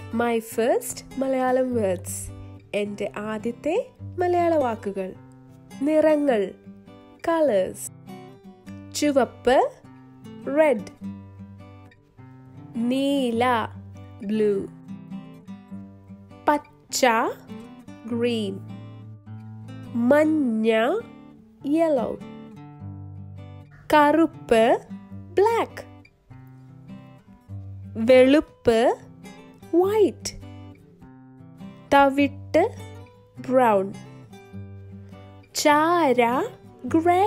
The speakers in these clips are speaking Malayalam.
മൈ ഫസ്റ്റ് മലയാളം വേർഡ്സ് എൻ്റെ ആദ്യത്തെ മലയാള വാക്കുകൾ നിറങ്ങൾ കളേഴ്സ് ചുവപ്പ് റെഡ് നീല ബ്ലൂ പച്ച ഗ്രീൻ മഞ്ഞ യെല്ലോ കറുപ്പ് ബ്ലാക്ക് വെളുപ്പ് വൈറ്റ് തവിട്ട് ബ്രൗൺ ചാര ഗ്രേ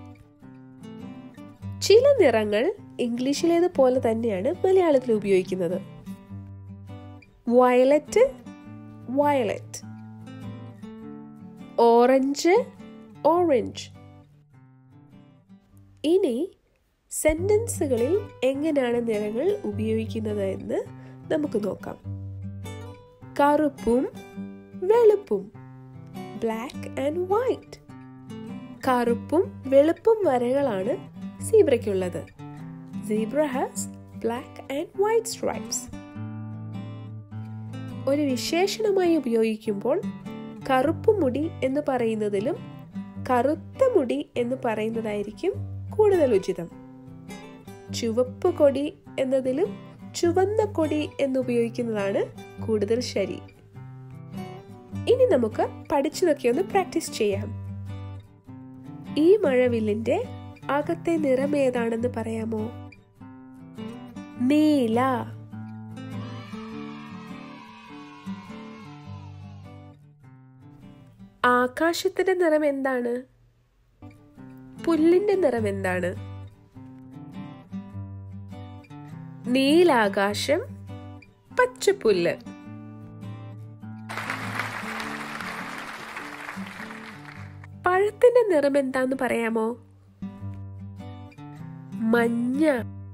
ചില നിറങ്ങൾ ഇംഗ്ലീഷിലേതുപോലെ തന്നെയാണ് മലയാളത്തിൽ ഉപയോഗിക്കുന്നത് വയലറ്റ് വയലറ്റ് ഓറഞ്ച് ഓറഞ്ച് ഇനി സെന്റൻസുകളിൽ എങ്ങനെയാണ് നിറങ്ങൾ ഉപയോഗിക്കുന്നത് എന്ന് നമുക്ക് നോക്കാം കറുപ്പും വെളുപ്പും ബ്ലാക്ക് ആൻഡ് വൈറ്റ് കറുപ്പും വെളുപ്പും വരകളാണ് സീബ്രയ്ക്കുള്ളത് zebra has black and white stripes ഒരു വിശേഷണമായി ഉപയോഗിക്കുമ്പോൾ കറുപ്പ് മുടി എന്ന് പറയുന്നതിലും കറുത്ത മുടി എന്ന് പറയുന്നതായിരിക്കും കൂടുതൽ ഉചിതം ചുവപ്പ് കൊടി എന്നതിലും ചുവന്ന കൊടി എന്ന് ഉപയോഗിക്കുന്നതാണ് കൂടുതൽ ശരി ഇനി നമുക്ക് പഠിച്ചതൊക്കെ ഒന്ന് പ്രാക്ടീസ് ചെയ്യാം ഈ മഴവില്ലിന്റെ അകത്തെ നിറം ഏതാണെന്ന് പറയാമോ നീല ആകാശത്തിന്റെ നിറം എന്താണ് പുല്ലിന്റെ നിറം എന്താണ് നീലാകാശം പച്ചപ്പുല്ല് പഴത്തിന്റെ നിറം എന്താന്ന് പറയാമോ മഞ്ഞ